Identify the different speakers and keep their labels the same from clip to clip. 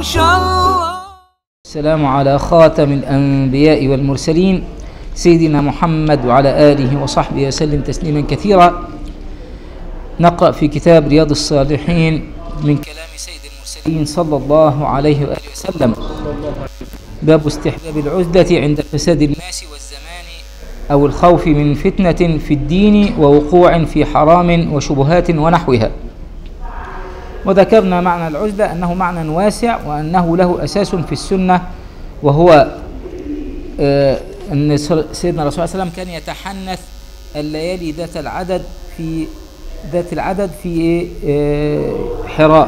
Speaker 1: إن شاء الله
Speaker 2: السلام على خاتم الأنبياء والمرسلين سيدنا محمد وعلى آله وصحبه وسلم تسليما كثيرا نقرأ في كتاب رياض الصالحين من كلام سيد المرسلين صلى الله عليه وآله وسلم باب استحباب العزلة عند فساد الناس والزمان أو الخوف من فتنة في الدين ووقوع في حرام وشبهات ونحوها وذكرنا معنى العزلة أنه معنى واسع وأنه له أساس في السنة وهو آه، أن سيدنا الرسول صلى الله عليه وسلم كان يتحنث الليالي ذات العدد في ذات العدد في آه، حراء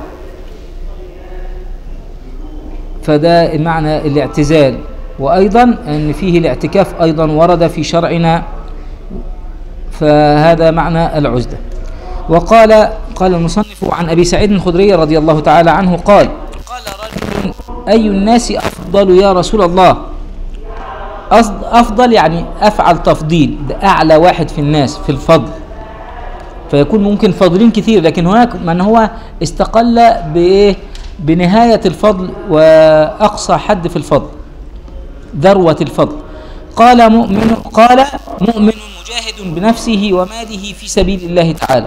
Speaker 2: فده معنى الاعتزال وأيضا أن فيه الاعتكاف أيضا ورد في شرعنا فهذا معنى العزلة وقال قال المصنف عن أبي سعيد الخدري رضي الله تعالى عنه قال قال رجل أي الناس أفضل يا رسول الله أصد- أفضل يعني أفعل تفضيل ده أعلى واحد في الناس في الفضل فيكون ممكن فاضلين كثير لكن هناك من هو استقل بإيه بنهاية الفضل وأقصى حد في الفضل ذروة الفضل قال مؤمن قال مؤمن مجاهد بنفسه وماله في سبيل الله تعالى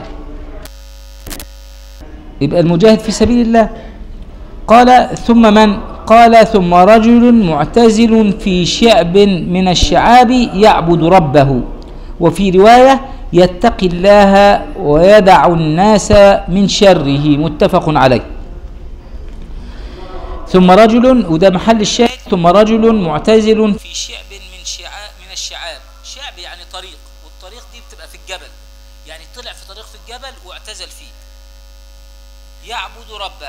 Speaker 2: يبقى المجاهد في سبيل الله قال ثم من قال ثم رجل معتزل في شعب من الشعاب يعبد ربه وفي رواية يتقي الله ويدع الناس من شره متفق عليه ثم رجل وده محل الشاهد ثم رجل معتزل في شعب من شعاب من الشعاب شعب يعني طريق والطريق دي بتبقى في الجبل يعني طلع في طريق في الجبل واعتزل فيه يعبد ربه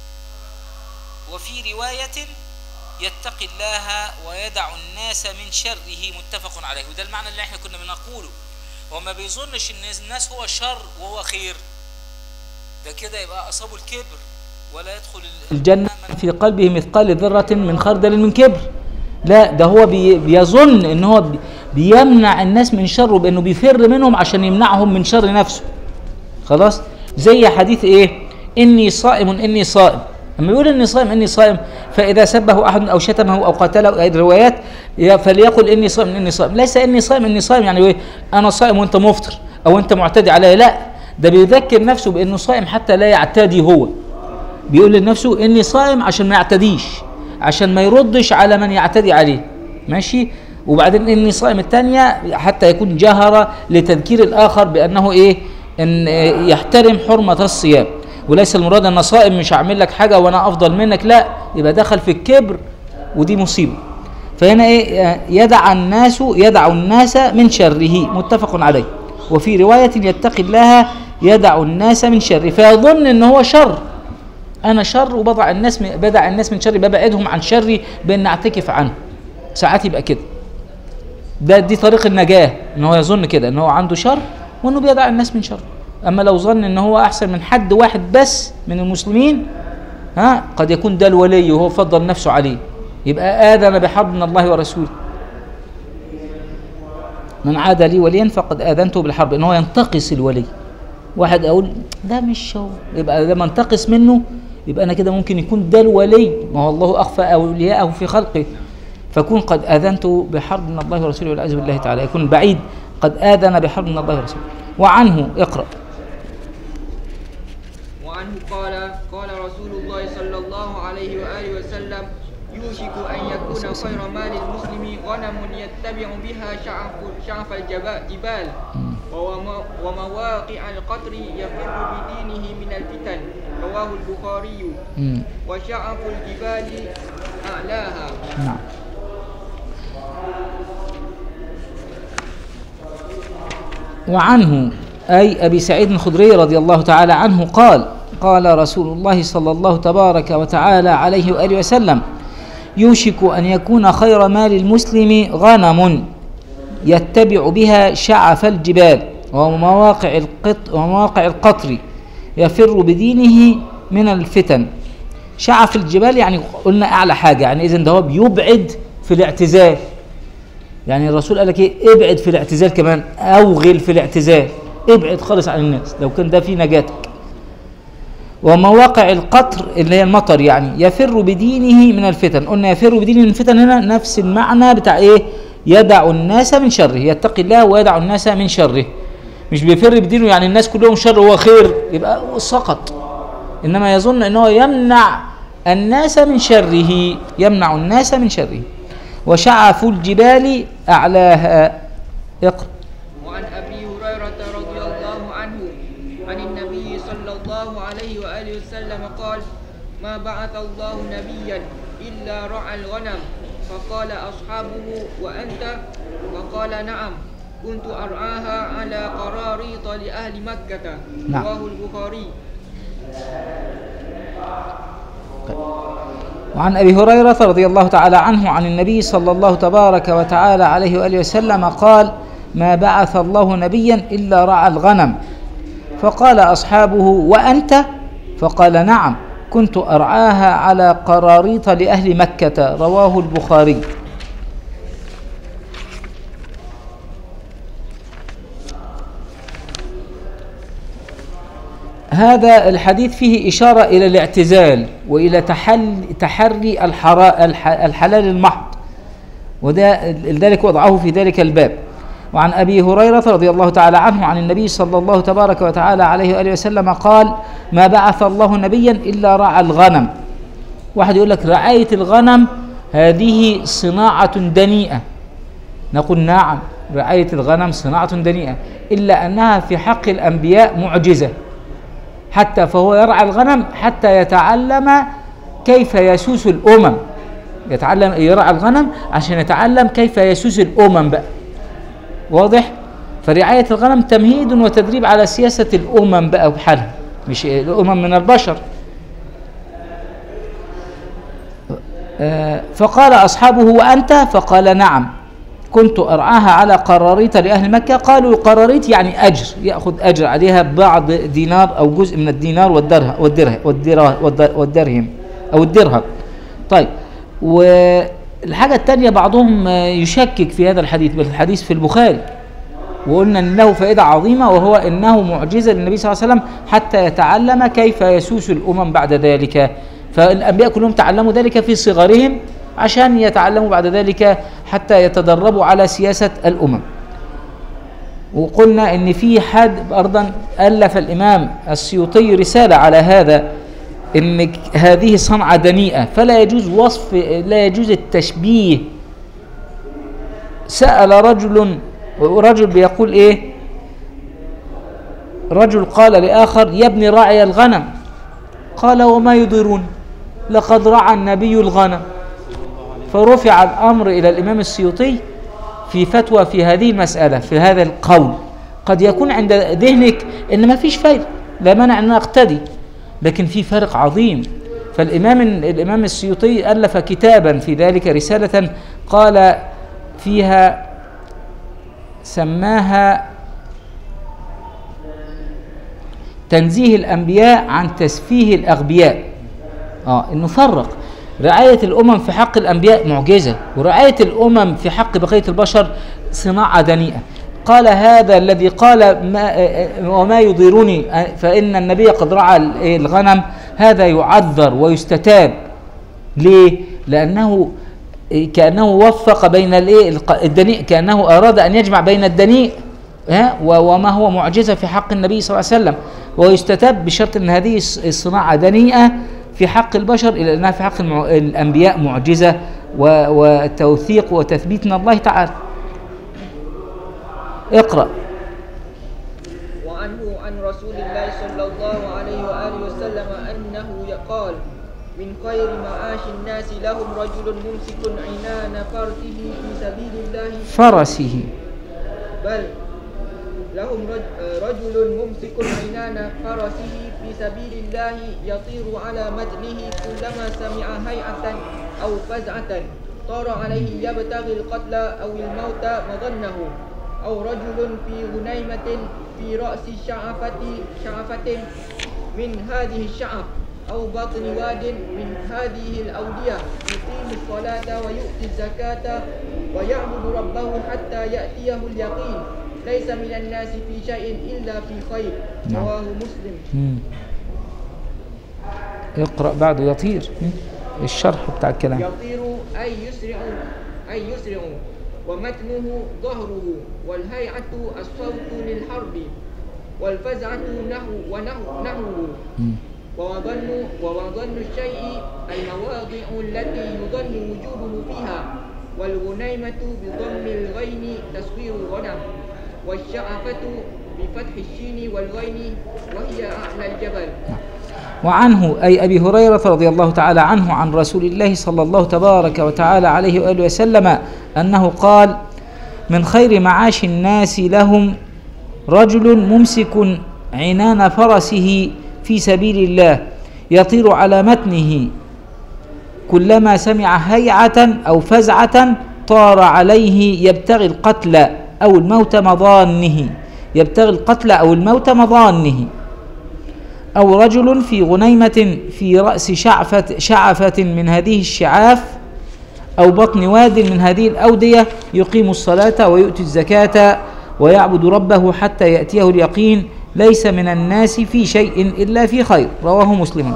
Speaker 2: وفي رواية يتقي الله ويدع الناس من شره متفق عليه وده المعنى اللي احنا كنا بنقوله هو ما بيظنش ان الناس هو شر وهو خير ده كده يبقى اصابه الكبر ولا يدخل الجنة من في قلبه مثقال ذرة من خردل من كبر لا ده هو بي بيظن ان هو بي- بيمنع الناس من شره بانه بيفر منهم عشان يمنعهم من شر نفسه خلاص زي حديث ايه اني صائم اني صائم لما يقول اني صائم اني صائم فاذا سبه احد او شتمه او قتله الروايات يا- فليقل اني صائم اني صائم ليس اني صائم اني صائم يعني ايه انا صائم وانت مفطر او انت معتدي علي لا ده بيذكر نفسه بانه صائم حتى لا يعتدي هو بيقول لنفسه اني صائم عشان ما يعتديش عشان ما يردش على من يعتدي عليه ماشي وبعدين اني صائم الثانيه حتى يكون جهر لتذكير الاخر بانه ايه ان يحترم حرمه الصيام وليس المراد ان صائم مش هعمل لك حاجه وانا افضل منك لا يبقى دخل في الكبر ودي مصيبه فهنا ايه يدع الناس يدع الناس من شره متفق عليه وفي روايه يتقي الله يدع الناس من شره فيظن ان هو شر انا شر وبضع الناس من بدع الناس من شري ببعدهم عن شري بان اعتكف عنه ساعات يبقى كده ده دي طريق النجاه ان هو يظن كده ان هو عنده شر وانه بيدع الناس من شر اما لو ظن ان هو احسن من حد واحد بس من المسلمين ها قد يكون ده الولي وهو فضل نفسه عليه يبقى آذن بحرب من الله ورسوله من عاد لي وليا فقد آذنته بالحرب ان هو ينتقص الولي واحد اقول ده مش هو يبقى لما انتقص منه يبقى انا كده ممكن يكون ده الولي ما هو الله اخفى اولياءه في خلقه فكون قد اذنته بحرب من الله ورسوله والعياذ بالله تعالى يكون بعيد قد اذن بحرب من الله ورسوله وعنه اقرا
Speaker 3: وعنه قال قال رسول الله صلى الله عليه وآله وسلم يوشك أن يكون خير مال المسلم غنم يتبع بها شعف, شعف الجبال ووم- ومواقع القطر يفر بدينه من الفتن رواه البخاري
Speaker 2: مم.
Speaker 3: وشعف الجبال أعلاها
Speaker 2: نعم وعنه أي أبي سعيد الخدري رضي الله تعالى عنه قال قال رسول الله صلى الله تبارك وتعالى عليه وآله وسلم يوشك أن يكون خير مال المسلم غنم يتبع بها شعف الجبال ومواقع القط ومواقع القطر يفر بدينه من الفتن شعف الجبال يعني قلنا اعلى حاجه يعني اذا ده هو بيبعد في الاعتزال يعني الرسول قال لك ايه ابعد في الاعتزال كمان اوغل في الاعتزال ابعد خالص عن الناس لو كان ده في نجاتك
Speaker 1: ومواقع القطر اللي هي المطر يعني يفر بدينه من الفتن قلنا يفر بدينه من الفتن هنا نفس المعنى بتاع ايه يدع الناس من شره يتقي الله ويدع الناس من شره مش بيفر بدينه يعني الناس كلهم شر وهو خير يبقى سقط انما يظن انه يمنع الناس من شره يمنع الناس من شره وشعف الجبال اعلاها اقرا
Speaker 3: وعن أبي هريرة رضي الله عنه عن النبي صلى الله عليه وآله وسلم قال ما بعث الله نبيا إلا رعى الغنم فقال أصحابه وأنت فقال نعم كنت أرعاها على قراريط لأهل مكة
Speaker 1: نعم.
Speaker 3: رواه البخاري
Speaker 1: وعن ابي هريره رضي الله تعالى عنه عن النبي صلى الله تبارك وتعالى عليه واله وسلم قال ما بعث الله نبيا الا رعى الغنم فقال اصحابه وانت فقال نعم كنت ارعاها على قراريط لاهل مكه رواه البخاري هذا الحديث فيه إشارة إلى الاعتزال وإلى تحل تحري الحرا الح الحلال المحض وده لذلك وضعه في ذلك الباب وعن أبي هريرة رضي الله تعالى عنه عن النبي صلى الله تبارك وتعالى عليه وآله وسلم قال ما بعث الله نبيا إلا رعى الغنم واحد يقول لك رعاية الغنم هذه صناعة دنيئة نقول نعم رعاية الغنم صناعة دنيئة إلا أنها في حق الأنبياء معجزة حتى فهو يرعى الغنم حتى يتعلم كيف يسوس الأمم يتعلم يرعى الغنم عشان يتعلم كيف يسوس الأمم بقى واضح فرعاية الغنم تمهيد وتدريب على سياسة الأمم بقى بحالها مش الأمم من البشر آه، فقال أصحابه وأنت فقال نعم كنت أرعاها على قراريط لأهل مكة قالوا قراريط يعني أجر يأخذ أجر عليها بعض دينار أو جزء من الدينار والدرهم والدرهم والدرهم, والدرهم أو الدرهم طيب والحاجة الثانية بعضهم آه، يشكك في هذا الحديث بل الحديث في البخاري وقلنا ان له فائده عظيمه وهو انه معجزه للنبي صلى الله عليه وسلم حتى يتعلم كيف يسوس الامم بعد ذلك فالانبياء كلهم تعلموا ذلك في صغرهم عشان يتعلموا بعد ذلك حتى يتدربوا على سياسه الامم وقلنا ان في حد ايضا الف الامام السيوطي رساله على هذا ان ك- هذه صنعه دنيئه فلا يجوز وصف لا يجوز التشبيه سأل رجل رجل بيقول ايه رجل قال لآخر يا ابن راعي الغنم قال وما يضرون لقد رعى النبي الغنم فرفع الأمر إلى الإمام السيوطي في فتوى في هذه المسألة في هذا القول قد يكون عند ذهنك ان ما فيش فايدة لا مانع ان أنا اقتدي لكن في فرق عظيم فالإمام الإمام السيوطي ألف كتابا في ذلك رسالة قال فيها سماها تنزيه الأنبياء عن تسفيه الأغبياء اه انه فرق رعاية الأمم في حق الأنبياء معجزة ورعاية الأمم في حق بقية البشر صناعة دنيئة قال هذا الذي قال ما وما يضيرني فإن النبي قد رعى الغنم هذا يعذر ويستتاب ليه؟ لأنه كأنه وفق بين الايه الق- الدنيء كأنه أراد أن يجمع بين الدنيء ها و- وما هو معجزة في حق النبي صلى الله عليه وسلم ويستتاب بشرط أن هذه الص- الصناعة دنيئة في حق البشر إلى أنها في حق المع- الأنبياء معجزة و- وتوثيق وتثبيت من الله تعالى اقرأ
Speaker 3: وعنه عن رسول الله صلى الله عليه وآله وسلم أنه قال من خير معاش الناس لهم رجل ممسك عنان فرسه في سبيل الله
Speaker 1: فرسه
Speaker 3: بل لهم رج- رجل ممسك عنان فرسه في سبيل الله يطير على متنه كلما سمع هيعة أو فزعة طار عليه يبتغي القتل أو الموت مظنه أو رجل في غنيمة في رأس شعفة شعفة من هذه الشعف أو بطن واد من هذه الأودية يقيم الصلاة ويؤتي الزكاة ويعبد ربه حتى يأتيه اليقين ليس من الناس في شيء إلا في خير
Speaker 1: نعم.
Speaker 3: رواه مسلم
Speaker 1: مم. اقرأ بعده يطير الشرح بتاع الكلام
Speaker 3: يطير أي يسرع أي يسرع ومتنه ظهره والهيعة الصوت للحرب والفزعة نحو ونحو نحوه
Speaker 1: مم.
Speaker 3: ووظن ووظن الشيء المواضع التي يظن وجوده فيها والغنيمة بضم الغين تصوير الغنم والشعفة بفتح الشين والغين وهي أعلى الجبل
Speaker 1: وعنه أي أبي هريرة رضي الله تعالى عنه عن رسول الله صلى الله تبارك وتعالى عليه وآله وسلم أنه قال من خير معاش الناس لهم رجل ممسك عنان فرسه في سبيل الله يطير على متنه كلما سمع هيعة أو فزعة طار عليه يبتغي القتل أو الموت مضانه يبتغي القتل أو الموت مضانه أو رجل في غنيمة في رأس شعفة, شعفة من هذه الشعاف أو بطن واد من هذه الأودية يقيم الصلاة ويؤتي الزكاة ويعبد ربه حتى يأتيه اليقين ليس من الناس في شيء إلا في خير رواه مسلم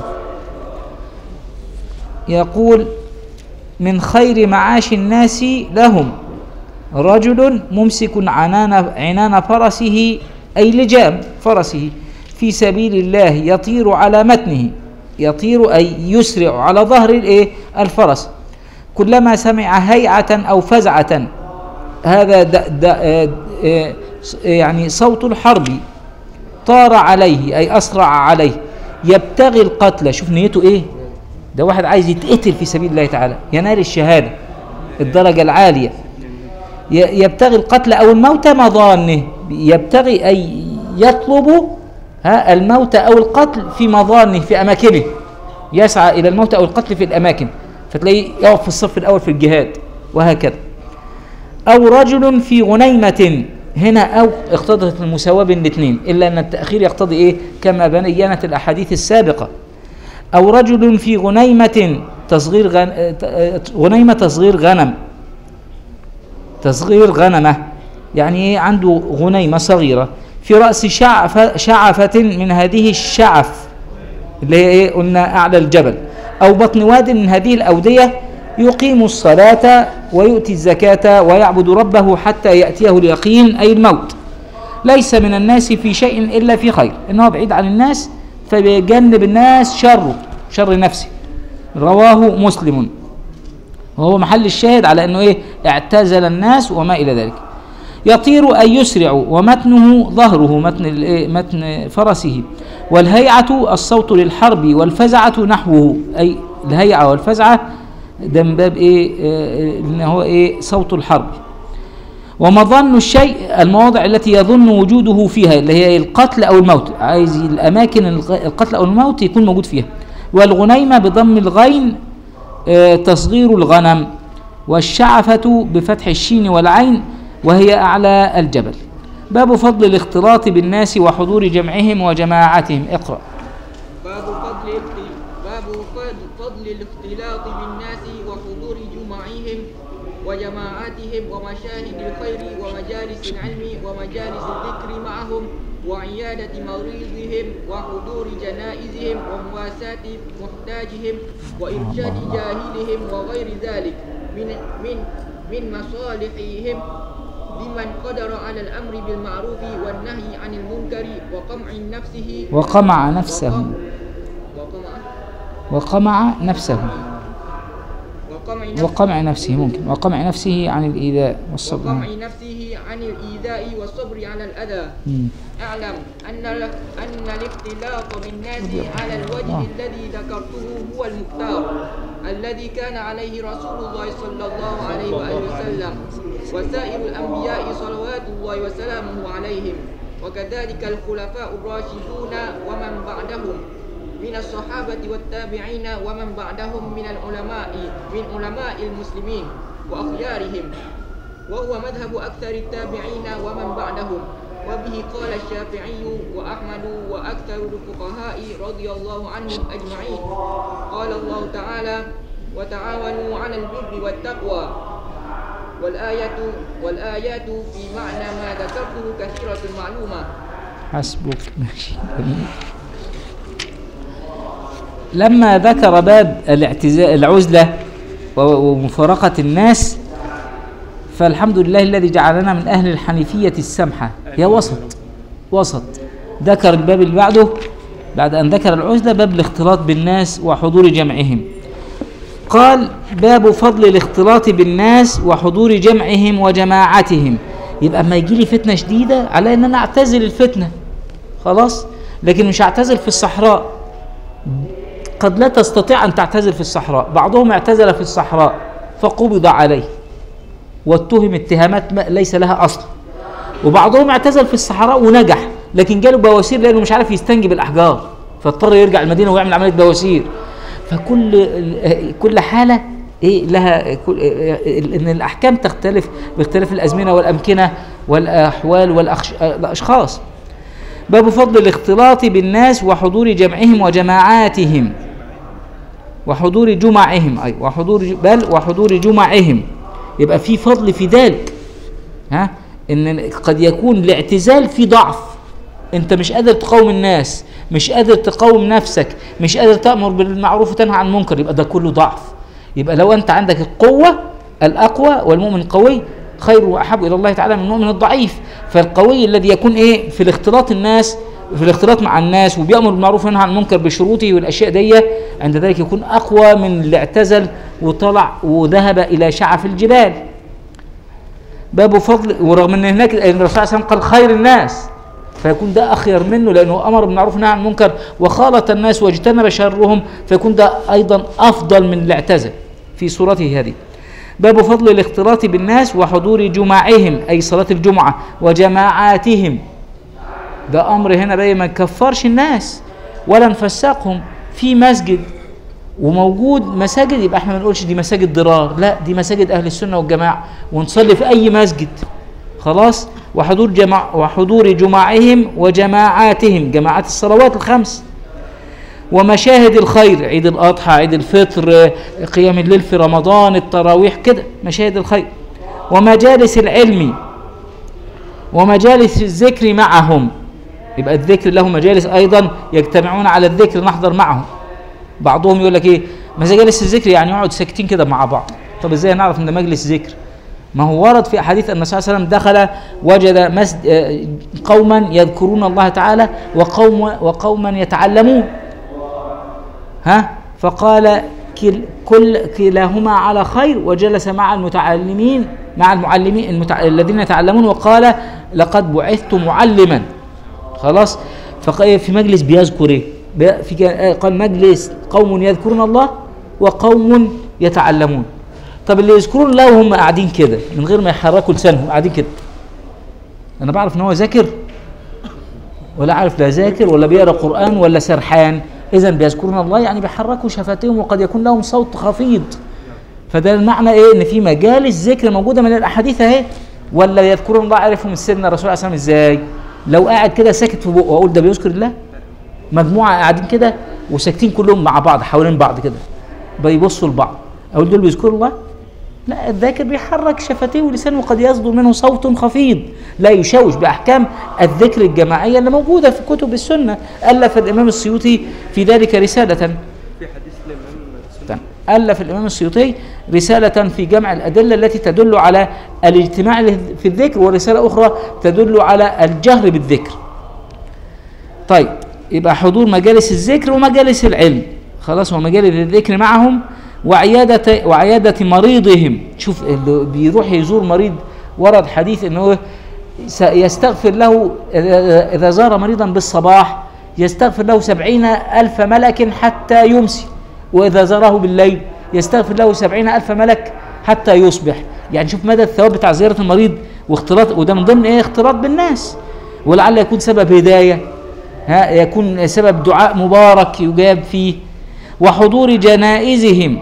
Speaker 1: يقول من خير معاش الناس لهم رجل ممسك عنان عنان فرسه أي لجام فرسه في سبيل الله يطير على متنه يطير أي يسرع على ظهر الإيه؟ الفرس كلما سمع هيعة أو فزعة هذا د د آه، آه، يعني صوت الحرب طار عليه أي أسرع عليه يبتغي القتل شوف نيته إيه ده واحد عايز يتقتل في سبيل الله تعالى ينال الشهادة الدرجة العالية ي- يبتغي القتل أو الموت مضانه يبتغي أي يطلب ها الموت أو القتل في مضانه في أماكنه يسعى إلى الموت أو القتل في الأماكن فتلاقيه يقف في الصف الأول في الجهاد وهكذا أو رجل في غنيمة هنا أو اقتضت المساواة بين الاثنين إلا أن التأخير يقتضي إيه كما بينت الأحاديث السابقة أو رجل في غنيمة تصغير غن... آه، آه، غنيمة تصغير غنم تصغير غنمة يعني إيه عنده غنيمة صغيرة في رأس شعف شعفة من هذه الشعف اللي هي إيه قلنا أعلى الجبل أو بطن واد من هذه الأودية يقيم الصلاة ويؤتي الزكاة ويعبد ربه حتى يأتيه اليقين أي الموت ليس من الناس في شيء إلا في خير إنه بعيد عن الناس فبيجنب الناس شره شر نفسه رواه مسلم وهو محل الشاهد على أنه إيه اعتزل الناس وما إلى ذلك يطير أي يسرع ومتنه ظهره متن الإيه؟ متن فرسه والهيعة الصوت للحرب والفزعة نحوه أي الهيعة والفزعة ده من باب إيه آه، إن هو إيه صوت الحرب ومظن الشيء المواضع التي يظن وجوده فيها اللي هي القتل أو الموت عايز الأماكن الغ- القتل أو الموت يكون موجود فيها والغنيمة بضم الغين آه، تصغير الغنم والشعفة بفتح الشين والعين وهي أعلى الجبل باب فضل الاختلاط بالناس وحضور جمعهم وجماعتهم اقرأ
Speaker 3: باب فضل الاخت- باب فضل- فضل الاختلاط بالناس وحضور جمعهم وجماعاتهم ومشاهد الخير ومجالس العلم ومجالس الذكر معهم وعيادة مريضهم وحضور جنائزهم ومواساة محتاجهم وإرشاد جاهلهم وغير ذلك من من من مصالحهم بمن قدر على الأمر بالمعروف والنهي عن المنكر وقمع نفسه
Speaker 1: وقمع نفسه
Speaker 3: وقمع
Speaker 1: وقمع نفسه
Speaker 3: وقمع نفسه
Speaker 1: وقمع نفسه ممكن وقمع نفسه عن الإيذاء والصبر
Speaker 3: وقمع نفسه عن الإيذاء والصبر على الأذى
Speaker 1: مم.
Speaker 3: اعلم أن ال- أن الاختلاط بالناس على الوجه الذي ذكرته هو المختار الذي كان عليه رسول الله صلى الله عليه وآله وسلم وسائر الأنبياء صلوات الله وسلامه عليهم وكذلك الخلفاء الراشدون ومن بعدهم من الصحابة والتابعين ومن بعدهم من العلماء من علماء المسلمين وأخيارهم وهو مذهب أكثر التابعين ومن بعدهم وبه قال الشافعي وأحمد وأكثر الفقهاء رضي الله عنهم أجمعين قال الله تعالى وتعاونوا على البر والتقوى والآية والآيات في معنى ما ذكرته كثيرة معلومة
Speaker 1: حسبك ماشي جميل. لما ذكر باب الاعتزال العزلة و- ومفارقة الناس فالحمد لله الذي جعلنا من أهل الحنيفية السمحة هي وسط وسط ذكر الباب اللي بعده بعد أن ذكر العزلة باب الاختلاط بالناس وحضور جمعهم قال باب فضل الاختلاط بالناس وحضور جمعهم وجماعتهم يبقى اما يجي لي فتنه شديده على ان انا اعتزل الفتنه خلاص لكن مش هعتزل في الصحراء قد لا تستطيع ان تعتزل في الصحراء بعضهم اعتزل في الصحراء فقبض عليه واتهم اتهامات ما ليس لها اصل وبعضهم اعتزل في الصحراء ونجح لكن جاله بواسير لانه مش عارف يستنجب الاحجار فاضطر يرجع المدينه ويعمل عمليه بواسير فكل كل حاله ايه لها كل ان الاحكام تختلف باختلاف الازمنه والامكنه والاحوال والاشخاص باب فضل الاختلاط بالناس وحضور جمعهم وجماعاتهم وحضور جمعهم اي وحضور بل وحضور جمعهم يبقى في فضل في ذلك ها ان قد يكون الاعتزال في ضعف انت مش قادر تقاوم الناس مش قادر تقاوم نفسك مش قادر تأمر بالمعروف وتنهى عن المنكر يبقى ده كله ضعف يبقى لو انت عندك القوة الأقوى والمؤمن القوي خير وأحب إلى الله تعالى من المؤمن الضعيف فالقوي الذي يكون إيه في الاختلاط الناس في الاختلاط مع الناس وبيأمر بالمعروف وينهى عن المنكر بشروطه والأشياء دي عند ذلك يكون أقوى من اللي اعتزل وطلع وذهب إلى شعف الجبال باب فضل ورغم ان هناك الرسول صلى الله عليه وسلم قال خير الناس فيكون ده اخير منه لانه امر بالمعروف ونهى عن المنكر وخالط الناس واجتنب شرهم فيكون ده ايضا افضل من اللي اعتزل في صورته هذه باب فضل الاختلاط بالناس وحضور جمعهم اي صلاه الجمعه وجماعاتهم ده امر هنا بقى ما نكفرش الناس ولا نفسقهم في مسجد وموجود مساجد يبقى احنا ما نقولش دي مساجد ضرار لا دي مساجد اهل السنه والجماعه ونصلي في اي مسجد خلاص وحضور جماع وحضور جمعهم وجماعاتهم جماعات الصلوات الخمس ومشاهد الخير عيد الاضحى عيد الفطر قيام الليل في رمضان التراويح كده مشاهد الخير ومجالس العلم ومجالس الذكر معهم يبقى الذكر له مجالس ايضا يجتمعون على الذكر نحضر معهم بعضهم يقول لك ايه مجالس الذكر يعني يقعد ساكتين كده مع بعض طب ازاي نعرف ان ده مجلس ذكر ما هو ورد في احاديث ان النبي صلى الله عليه وسلم دخل وجد مسجد قوما يذكرون الله تعالى وقوم وقوما يتعلمون ها فقال كل, كل كلاهما على خير وجلس مع المتعلمين مع المعلمين المتع... الذين يتعلمون وقال لقد بعثت معلما خلاص فقال في مجلس بيذكر ايه في قال مجلس قوم يذكرون الله وقوم يتعلمون طب اللي يذكرون الله وهم قاعدين كده من غير ما يحركوا لسانهم قاعدين كده انا بعرف ان هو ذاكر ولا عارف لا ذاكر ولا بيقرا قران ولا سرحان اذا بيذكرون الله يعني بيحركوا شفتيهم وقد يكون لهم صوت خفيض فده المعنى ايه ان في مجالس ذكر موجوده من الاحاديث اهي ولا يذكرون الله عرفوا من سيدنا الرسول عليه الصلاه والسلام ازاي لو قاعد كده ساكت في بقه واقول ده بيذكر الله مجموعه قاعدين كده وساكتين كلهم مع بعض حوالين بعض كده بيبصوا لبعض اقول دول بيذكروا الله لا الذاكر بيحرك شفتيه ولسانه وقد يصدر منه صوت خفيض لا يشوش باحكام الذكر الجماعيه اللي موجوده في كتب السنه الف الامام السيوطي في ذلك رساله
Speaker 4: في حديث الامام
Speaker 1: الف الامام السيوطي رساله في جمع الادله التي تدل على الاجتماع في الذكر ورساله اخرى تدل على الجهر بالذكر طيب يبقى حضور مجالس الذكر ومجالس العلم خلاص ومجالس الذكر معهم وعيادة وعيادة مريضهم شوف اللي بيروح يزور مريض ورد حديث انه يستغفر له اذا زار مريضا بالصباح يستغفر له سبعين الف ملك حتى يمسي واذا زاره بالليل يستغفر له سبعين الف ملك حتى يصبح يعني شوف مدى الثواب بتاع زيارة المريض واختلاط وده من ضمن ايه اختلاط بالناس ولعل يكون سبب هداية ها يكون سبب دعاء مبارك يجاب فيه وحضور جنائزهم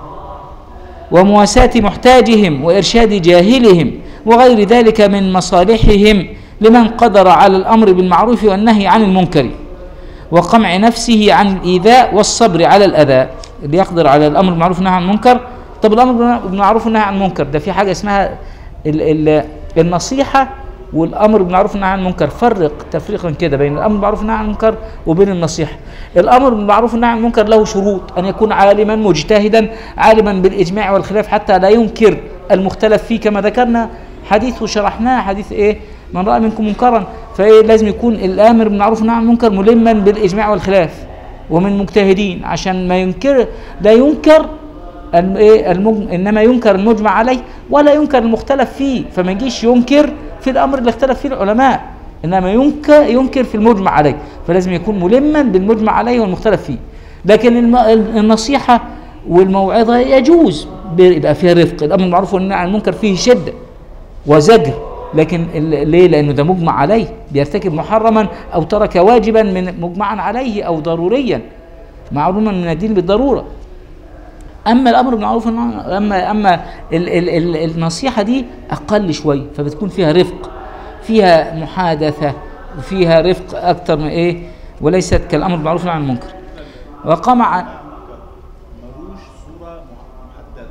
Speaker 1: ومواساة محتاجهم وإرشاد جاهلهم وغير ذلك من مصالحهم لمن قدر على الأمر بالمعروف والنهي عن المنكر وقمع نفسه عن الإيذاء والصبر على الأذى اللي يقدر على الأمر بالمعروف والنهي عن المنكر طب الأمر بالمعروف والنهي عن المنكر ده في حاجة اسمها ال ال النصيحة والامر بالمعروف والنهي عن المنكر فرق تفريقا كده بين الامر بالمعروف والنهي عن المنكر وبين النصيحه الامر بالمعروف والنهي عن المنكر له شروط ان يكون عالما مجتهدا عالما بالاجماع والخلاف حتى لا ينكر المختلف فيه كما ذكرنا حديث وشرحناه حديث ايه من راى منكم منكرا فايه لازم يكون الامر بالمعروف والنهي عن المنكر ملما بالاجماع والخلاف ومن مجتهدين عشان ما ينكر لا ينكر الم- إيه المج... انما ينكر المجمع عليه ولا ينكر المختلف فيه فما يجيش ينكر في الامر اللي اختلف فيه العلماء انما ينكر ينكر في المجمع عليه فلازم يكون ملما بالمجمع عليه والمختلف فيه لكن الم... النصيحه والموعظه يجوز بيبقى فيها رفق الامر بالمعروف والنهي عن المنكر فيه شده وزجر لكن ال- ليه لانه ده مجمع عليه بيرتكب محرما او ترك واجبا من مجمعا عليه او ضروريا معلوما من الدين بالضروره اما الامر بالمعروف والنهي عن- اما اما ال ال ال النصيحه دي اقل شويه فبتكون فيها رفق فيها محادثه وفيها رفق اكتر من ايه وليست كالامر بالمعروف والنهي عن المنكر وقام عن
Speaker 5: ملوش صورة محددة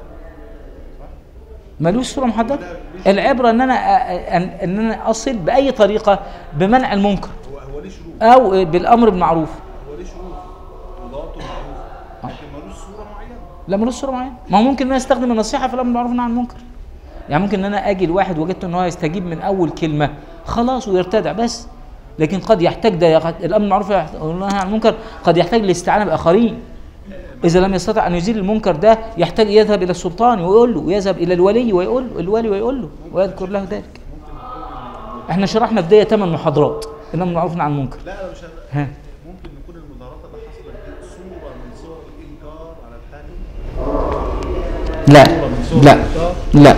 Speaker 1: ملوش صوره محدده العبره ان انا أ- ان ان انا اصل باي طريقه بمنع المنكر
Speaker 5: هو هو ليه شروط
Speaker 1: او بالامر بالمعروف
Speaker 5: هو ليه شروط وضابطه معروفة لكن ملوش صورة معينة
Speaker 1: لا ملوش صوره معينه ما هو ممكن ان انا استخدم النصيحه في الامر بالمعروف والنهي عن المنكر يعني ممكن ان انا اجي لواحد وجدت ان هو يستجيب من اول كلمه خلاص ويرتدع بس لكن قد يحتاج ده يق- الامر بالمعروف والنهي عن المنكر قد يحتاج لاستعانه باخرين اذا لم يستطع ان يزيل المنكر ده يحتاج يذهب الى السلطان ويقول له ويذهب الى الولي ويقول له الولي ويقول له ويذكر له ذلك احنا شرحنا في بدايه ثمان محاضرات الامر بالمعروف والنهي عن المنكر
Speaker 5: لا انا مش هن-
Speaker 1: ها
Speaker 5: ممكن يكون المظاهرات اللي حصلت دي صورة من صور الإنكار على الحاكم
Speaker 1: لا
Speaker 5: صورة من صور
Speaker 1: لا
Speaker 5: الإنكار
Speaker 1: لا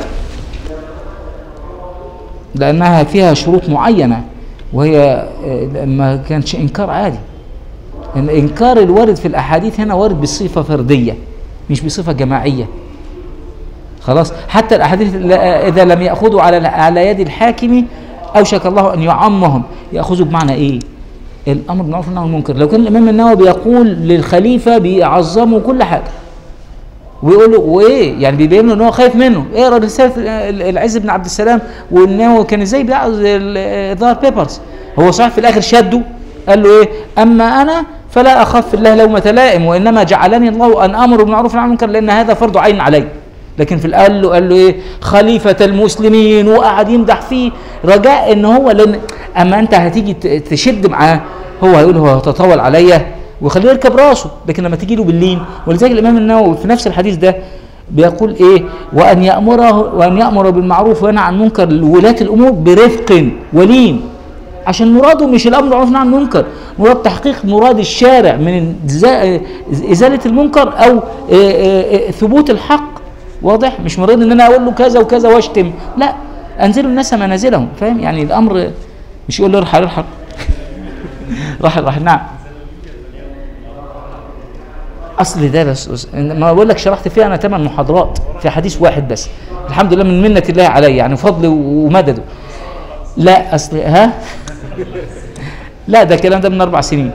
Speaker 1: لأنها فيها شروط معينة وهي آه، ما كانش إنكار عادي الإنكار الوارد في الأحاديث هنا وارد بصفة فردية مش بصفة جماعية خلاص حتى الأحاديث لا- إذا لم يأخذوا على على يد الحاكم أوشك الله أن يعمهم يأخذوا بمعنى إيه؟ الأمر بالمعروف والنهي عن المنكر لو كان الإمام النووي بيقول للخليفة بيعظموا كل حاجة ويقول له وايه يعني بيبين له ان هو خايف منه اقرا رساله ال- العز بن عبد السلام وان هو كان ازاي بيعرض ظهر بيبرز هو صحيح في الاخر شده قال له ايه اما انا فلا اخاف في الله لومه لائم وانما جعلني الله ان امر بالمعروف والنهي عن المنكر لان هذا فرض عين علي لكن في ال- قال له قال له ايه خليفه المسلمين وقعد يمدح فيه رجاء ان هو لان اما انت هتيجي ت- تشد معاه هو هيقول هو هتطول عليا ويخليه يركب راسه لكن لما تيجي له باللين ولذلك الامام النووي في نفس الحديث ده بيقول ايه وان يامره وان يامر بالمعروف وينهى عن المنكر لولاة الامور برفق ولين عشان مراده مش الامر بالمعروف والنهي عن المنكر مراد تحقيق مراد الشارع من إزا- ازاله المنكر او آه، آه، آه، ثبوت الحق واضح مش مراد ان انا اقول له كذا وكذا واشتم لا انزلوا الناس منازلهم فاهم يعني الامر مش يقول له ارحل ارحل رحل رحل نعم اصل ده بس بس- ما بقول لك شرحت فيها انا ثمان محاضرات في حديث واحد بس الحمد لله من منة الله علي يعني فضل ومدده لا اصل ها لا ده الكلام ده من اربع سنين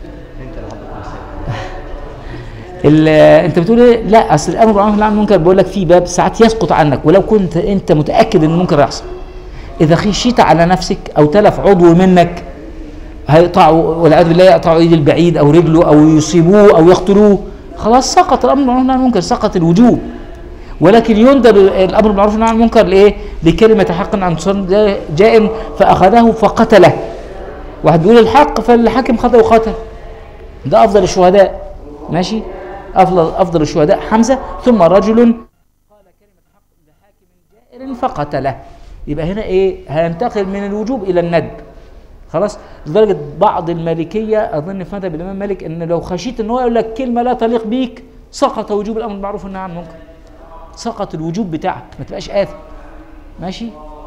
Speaker 1: ال- انت بتقول ايه لا اصل الامر بالمعروف والنهي عن المنكر بقول لك في باب ساعات يسقط عنك ولو كنت انت متاكد ان المنكر يحصل اذا خشيت على نفسك او تلف عضو منك هيقطعوا والعياذ بالله يقطعوا ايد البعيد او رجله او يصيبوه او يقتلوه خلاص سقط الامر بالمعروف والنهي عن المنكر سقط الوجوب ولكن يندر الامر بالمعروف والنهي عن المنكر لايه؟ لكلمه حق عن صن جائر فاخذه فقتله واحد بيقول الحق فالحاكم خذه وقتل ده افضل الشهداء ماشي افضل افضل الشهداء حمزه ثم رجل قال كلمه حق لحاكم جائر فقتله يبقى هنا ايه هينتقل من الوجوب الى الندب خلاص لدرجه بعض المالكيه اظن في مذهب الامام مالك ان لو خشيت ان هو يقول لك كلمه لا تليق بيك سقط وجوب الامر بالمعروف والنهي عن المنكر سقط الوجوب بتاعك ما تبقاش آثم ماشي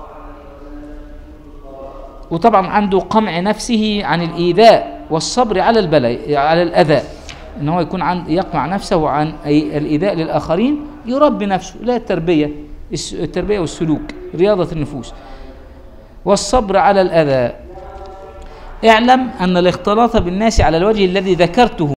Speaker 1: وطبعا عنده قمع نفسه عن الإيذاء والصبر على البلاء على الأذى ان هو يكون عن يقمع نفسه عن أي الإيذاء للآخرين يربي نفسه لا التربية الس- التربية والسلوك رياضة النفوس والصبر على الأذى اعلم أن الاختلاط بالناس على الوجه الذي ذكرته